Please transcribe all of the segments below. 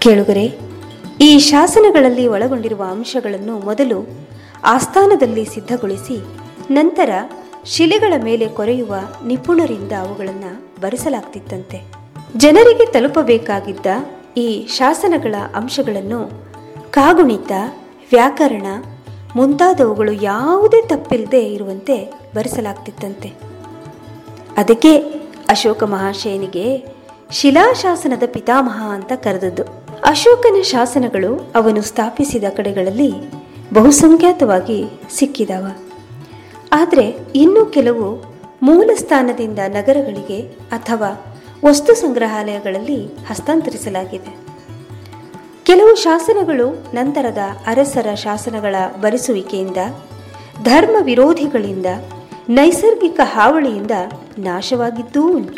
ಕೇಳುಗರೆ ಈ ಶಾಸನಗಳಲ್ಲಿ ಒಳಗೊಂಡಿರುವ ಅಂಶಗಳನ್ನು ಮೊದಲು ಆಸ್ಥಾನದಲ್ಲಿ ಸಿದ್ಧಗೊಳಿಸಿ ನಂತರ ಶಿಲೆಗಳ ಮೇಲೆ ಕೊರೆಯುವ ನಿಪುಣರಿಂದ ಅವುಗಳನ್ನು ಬರೆಸಲಾಗ್ತಿತ್ತಂತೆ ಜನರಿಗೆ ತಲುಪಬೇಕಾಗಿದ್ದ ಈ ಶಾಸನಗಳ ಅಂಶಗಳನ್ನು ಕಾಗುಣಿತ ವ್ಯಾಕರಣ ಮುಂತಾದವುಗಳು ಯಾವುದೇ ತಪ್ಪಿಲ್ಲದೆ ಇರುವಂತೆ ಬರೆಸಲಾಗ್ತಿತ್ತಂತೆ ಅದಕ್ಕೆ ಅಶೋಕ ಮಹಾಶಯನಿಗೆ ಶಿಲಾಶಾಸನದ ಪಿತಾಮಹ ಅಂತ ಕರೆದದ್ದು ಅಶೋಕನ ಶಾಸನಗಳು ಅವನು ಸ್ಥಾಪಿಸಿದ ಕಡೆಗಳಲ್ಲಿ ಬಹುಸಂಖ್ಯಾತವಾಗಿ ಸಿಕ್ಕಿದವ ಆದರೆ ಇನ್ನೂ ಕೆಲವು ಮೂಲ ಸ್ಥಾನದಿಂದ ನಗರಗಳಿಗೆ ಅಥವಾ ವಸ್ತು ಸಂಗ್ರಹಾಲಯಗಳಲ್ಲಿ ಹಸ್ತಾಂತರಿಸಲಾಗಿದೆ ಕೆಲವು ಶಾಸನಗಳು ನಂತರದ ಅರಸರ ಶಾಸನಗಳ ಬರೆಸುವಿಕೆಯಿಂದ ಧರ್ಮ ವಿರೋಧಿಗಳಿಂದ ನೈಸರ್ಗಿಕ ಹಾವಳಿಯಿಂದ ನಾಶವಾಗಿದ್ದೂ ಉಂಟು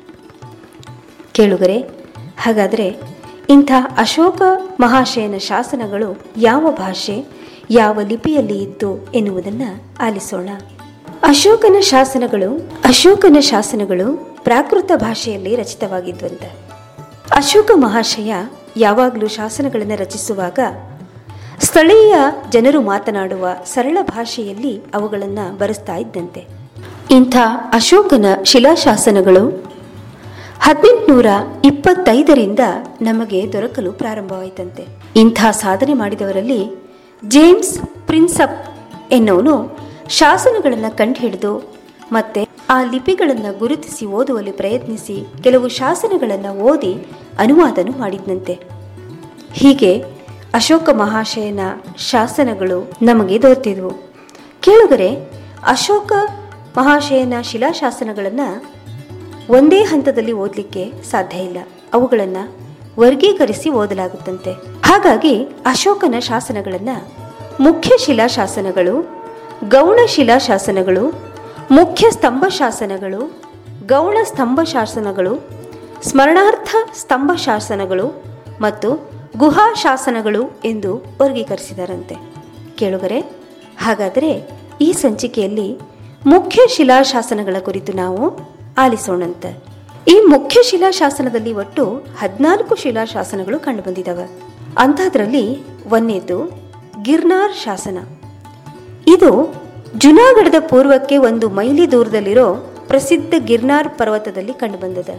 ಕೇಳುಗರೆ ಹಾಗಾದರೆ ಇಂಥ ಅಶೋಕ ಮಹಾಶಯನ ಶಾಸನಗಳು ಯಾವ ಭಾಷೆ ಯಾವ ಲಿಪಿಯಲ್ಲಿ ಇತ್ತು ಎನ್ನುವುದನ್ನು ಆಲಿಸೋಣ ಅಶೋಕನ ಶಾಸನಗಳು ಅಶೋಕನ ಶಾಸನಗಳು ಪ್ರಾಕೃತ ಭಾಷೆಯಲ್ಲಿ ರಚಿತವಾಗಿದ್ವಂತೆ ಅಶೋಕ ಮಹಾಶಯ ಯಾವಾಗಲೂ ಶಾಸನಗಳನ್ನು ರಚಿಸುವಾಗ ಸ್ಥಳೀಯ ಜನರು ಮಾತನಾಡುವ ಸರಳ ಭಾಷೆಯಲ್ಲಿ ಅವುಗಳನ್ನು ಬರೆಸ್ತಾ ಇದ್ದಂತೆ ಇಂಥ ಅಶೋಕನ ಶಿಲಾಶಾಸನಗಳು ಹದಿನೆಂಟುನೂರ ಇಪ್ಪತ್ತೈದರಿಂದ ನಮಗೆ ದೊರಕಲು ಪ್ರಾರಂಭವಾಯಿತಂತೆ ಇಂಥ ಸಾಧನೆ ಮಾಡಿದವರಲ್ಲಿ ಜೇಮ್ಸ್ ಪ್ರಿನ್ಸಪ್ ಎನ್ನುವನು ಶಾಸನಗಳನ್ನು ಕಂಡುಹಿಡಿದು ಮತ್ತೆ ಆ ಲಿಪಿಗಳನ್ನು ಗುರುತಿಸಿ ಓದುವಲ್ಲಿ ಪ್ರಯತ್ನಿಸಿ ಕೆಲವು ಶಾಸನಗಳನ್ನು ಓದಿ ಅನುವಾದನು ಮಾಡಿದ್ನಂತೆ ಹೀಗೆ ಅಶೋಕ ಮಹಾಶಯನ ಶಾಸನಗಳು ನಮಗೆ ದೊರೆತಿದ್ವು ಕೇಳುಗರೆ ಅಶೋಕ ಮಹಾಶಯನ ಶಿಲಾಶಾಸನಗಳನ್ನು ಒಂದೇ ಹಂತದಲ್ಲಿ ಓದಲಿಕ್ಕೆ ಸಾಧ್ಯ ಇಲ್ಲ ಅವುಗಳನ್ನು ವರ್ಗೀಕರಿಸಿ ಓದಲಾಗುತ್ತಂತೆ ಹಾಗಾಗಿ ಅಶೋಕನ ಶಾಸನಗಳನ್ನು ಮುಖ್ಯ ಶಿಲಾಶಾಸನಗಳು ಗೌಣ ಶಿಲಾಶಾಸನಗಳು ಮುಖ್ಯ ಸ್ತಂಭ ಶಾಸನಗಳು ಗೌಣ ಸ್ತಂಭ ಶಾಸನಗಳು ಸ್ಮರಣಾರ್ಥ ಸ್ತಂಭ ಶಾಸನಗಳು ಮತ್ತು ಗುಹಾ ಶಾಸನಗಳು ಎಂದು ವರ್ಗೀಕರಿಸಿದರಂತೆ ಕೇಳುಗರೆ ಹಾಗಾದರೆ ಈ ಸಂಚಿಕೆಯಲ್ಲಿ ಮುಖ್ಯ ಶಿಲಾಶಾಸನಗಳ ಕುರಿತು ನಾವು ಆಲಿಸೋಣಂತೆ ಈ ಮುಖ್ಯ ಶಿಲಾಶಾಸನದಲ್ಲಿ ಒಟ್ಟು ಹದಿನಾಲ್ಕು ಶಿಲಾಶಾಸನಗಳು ಕಂಡುಬಂದಿದ್ದಾವೆ ಅಂಥದ್ರಲ್ಲಿ ಒಂದೇದು ಗಿರ್ನಾರ್ ಶಾಸನ ಇದು ಜುನಾಗಢದ ಪೂರ್ವಕ್ಕೆ ಒಂದು ಮೈಲಿ ದೂರದಲ್ಲಿರೋ ಪ್ರಸಿದ್ಧ ಗಿರ್ನಾರ್ ಪರ್ವತದಲ್ಲಿ ಕಂಡುಬಂದಿದೆ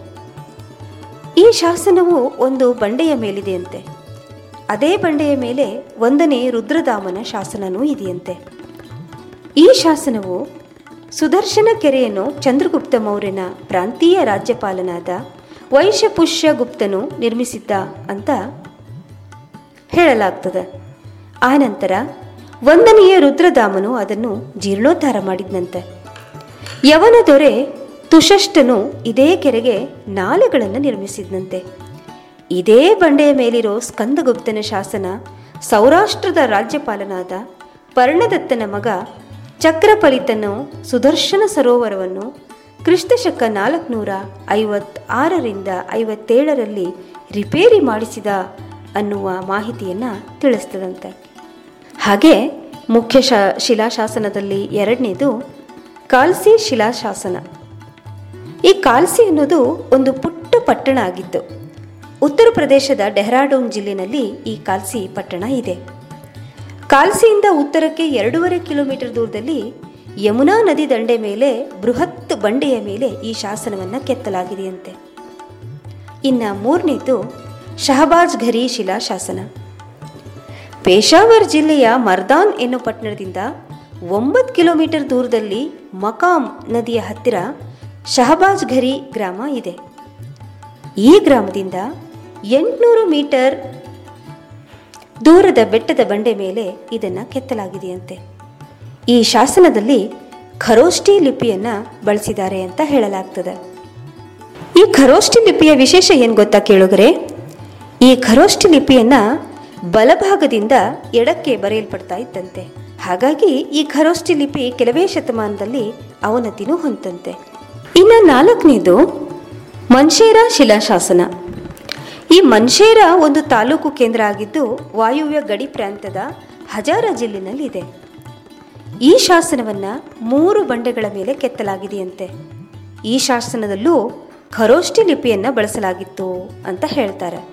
ಈ ಶಾಸನವು ಒಂದು ಬಂಡೆಯ ಮೇಲಿದೆಯಂತೆ ಅದೇ ಬಂಡೆಯ ಮೇಲೆ ಒಂದನೇ ರುದ್ರದಾಮನ ಶಾಸನವೂ ಇದೆಯಂತೆ ಈ ಶಾಸನವು ಸುದರ್ಶನ ಕೆರೆಯನ್ನು ಚಂದ್ರಗುಪ್ತ ಮೌರ್ಯನ ಪ್ರಾಂತೀಯ ರಾಜ್ಯಪಾಲನಾದ ವೈಶಪುಷ್ಯ ಗುಪ್ತನು ನಿರ್ಮಿಸಿದ್ದ ಅಂತ ಹೇಳಲಾಗ್ತದೆ ಆನಂತರ ಒಂದನೆಯ ರುದ್ರದಾಮನು ಅದನ್ನು ಜೀರ್ಣೋದ್ಧಾರ ಮಾಡಿದ್ನಂತೆ ಯವನ ದೊರೆ ತುಷಷ್ಟನು ಇದೇ ಕೆರೆಗೆ ನಾಲೆಗಳನ್ನು ನಿರ್ಮಿಸಿದ್ನಂತೆ ಇದೇ ಬಂಡೆಯ ಮೇಲಿರೋ ಸ್ಕಂದಗುಪ್ತನ ಶಾಸನ ಸೌರಾಷ್ಟ್ರದ ರಾಜ್ಯಪಾಲನಾದ ಪರ್ಣದತ್ತನ ಮಗ ಚಕ್ರಪಲಿತನು ಸುದರ್ಶನ ಸರೋವರವನ್ನು ಕ್ರಿಸ್ತಶಕ ನಾಲ್ಕುನೂರ ಐವತ್ತಾರರಿಂದ ಐವತ್ತೇಳರಲ್ಲಿ ರಿಪೇರಿ ಮಾಡಿಸಿದ ಅನ್ನುವ ಮಾಹಿತಿಯನ್ನು ತಿಳಿಸ್ತದಂತೆ ಹಾಗೆ ಮುಖ್ಯ ಶಾ ಶಿಲಾಶಾಸನದಲ್ಲಿ ಎರಡನೇದು ಕಾಲ್ಸಿ ಶಿಲಾಶಾಸನ ಈ ಕಾಲ್ಸಿ ಅನ್ನೋದು ಒಂದು ಪುಟ್ಟ ಪಟ್ಟಣ ಆಗಿತ್ತು ಉತ್ತರ ಪ್ರದೇಶದ ಡೆಹ್ರಾಡೂನ್ ಜಿಲ್ಲೆನಲ್ಲಿ ಈ ಕಾಲ್ಸಿ ಪಟ್ಟಣ ಇದೆ ಕಾಲ್ಸಿಯಿಂದ ಉತ್ತರಕ್ಕೆ ಎರಡೂವರೆ ಕಿಲೋಮೀಟರ್ ದೂರದಲ್ಲಿ ಯಮುನಾ ನದಿ ದಂಡೆ ಮೇಲೆ ಬೃಹತ್ ಬಂಡೆಯ ಮೇಲೆ ಈ ಶಾಸನವನ್ನು ಕೆತ್ತಲಾಗಿದೆಯಂತೆ ಇನ್ನು ಮೂರನೇದು ಶಹಬಾಜ್ ಘರಿ ಶಿಲಾಶಾಸನ ಪೇಶಾವರ್ ಜಿಲ್ಲೆಯ ಮರ್ದಾನ್ ಎನ್ನೋ ಪಟ್ಟಣದಿಂದ ಒಂಬತ್ತು ಕಿಲೋಮೀಟರ್ ದೂರದಲ್ಲಿ ಮಕಾಮ್ ನದಿಯ ಹತ್ತಿರ ಶಹಬಾಜ್ ಘರಿ ಗ್ರಾಮ ಇದೆ ಈ ಗ್ರಾಮದಿಂದ ಎಂಟುನೂರು ಮೀಟರ್ ದೂರದ ಬೆಟ್ಟದ ಬಂಡೆ ಮೇಲೆ ಇದನ್ನು ಕೆತ್ತಲಾಗಿದೆಯಂತೆ ಈ ಶಾಸನದಲ್ಲಿ ಖರೋಷ್ಠಿ ಲಿಪಿಯನ್ನು ಬಳಸಿದ್ದಾರೆ ಅಂತ ಹೇಳಲಾಗ್ತದೆ ಈ ಖರೋಷ್ಠಿ ಲಿಪಿಯ ವಿಶೇಷ ಏನು ಗೊತ್ತಾ ಕೇಳುಗರೆ ಈ ಖರೋಷ್ಠಿ ಲಿಪಿಯನ್ನ ಬಲಭಾಗದಿಂದ ಎಡಕ್ಕೆ ಬರೆಯಲ್ಪಡ್ತಾ ಇದ್ದಂತೆ ಹಾಗಾಗಿ ಈ ಖರೋಷ್ಠಿ ಲಿಪಿ ಕೆಲವೇ ಶತಮಾನದಲ್ಲಿ ಅವನತಿನೂ ಹೊಂದಂತೆ ಇನ್ನು ನಾಲ್ಕನೇದು ಮನ್ಷೇರ ಶಿಲಾಶಾಸನ ಈ ಮನ್ಷೇರ ಒಂದು ತಾಲೂಕು ಕೇಂದ್ರ ಆಗಿದ್ದು ವಾಯುವ್ಯ ಗಡಿ ಪ್ರಾಂತ್ಯದ ಹಜಾರ ಜಿಲ್ಲೆನಲ್ಲಿದೆ ಈ ಶಾಸನವನ್ನು ಮೂರು ಬಂಡೆಗಳ ಮೇಲೆ ಕೆತ್ತಲಾಗಿದೆಯಂತೆ ಈ ಶಾಸನದಲ್ಲೂ ಖರೋಷ್ಠಿ ಲಿಪಿಯನ್ನು ಬಳಸಲಾಗಿತ್ತು ಅಂತ ಹೇಳ್ತಾರೆ